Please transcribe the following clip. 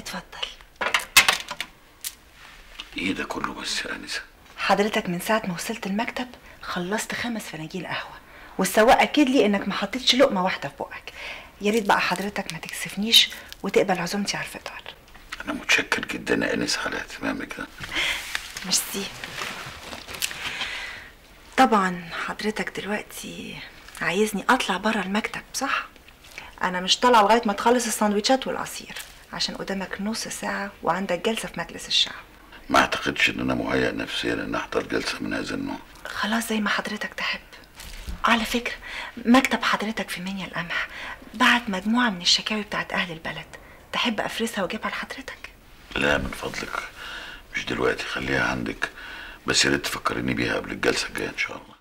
اتفضل ايه ده كله بس يا انسه حضرتك من ساعة ما وصلت المكتب خلصت خمس فناجين قهوة والسواق أكد لي إنك ما حطيتش لقمة واحدة في بقك يا ريت بقى حضرتك ما تكسفنيش وتقبل عزومتي على الفطار انا متشكر جدا يا انسه على اهتمامك ده ميرسي طبعا حضرتك دلوقتي عايزني اطلع بره المكتب صح انا مش طالعه لغايه ما تخلص السندوتشات والعصير عشان قدامك نص ساعه وعندك جلسه في مجلس الشعب ما اعتقدش ان انا مهيأ نفسيا ان احضر جلسه من هذا النوع خلاص زي ما حضرتك تحب على فكرة مكتب حضرتك في منيا القمح بعت مجموعة من الشكاوي بتاعت أهل البلد تحب أفرسها وأجيبها لحضرتك لا من فضلك مش دلوقتي خليها عندك بس يا ريت تفكريني بيها قبل الجلسه الجايه ان شاء الله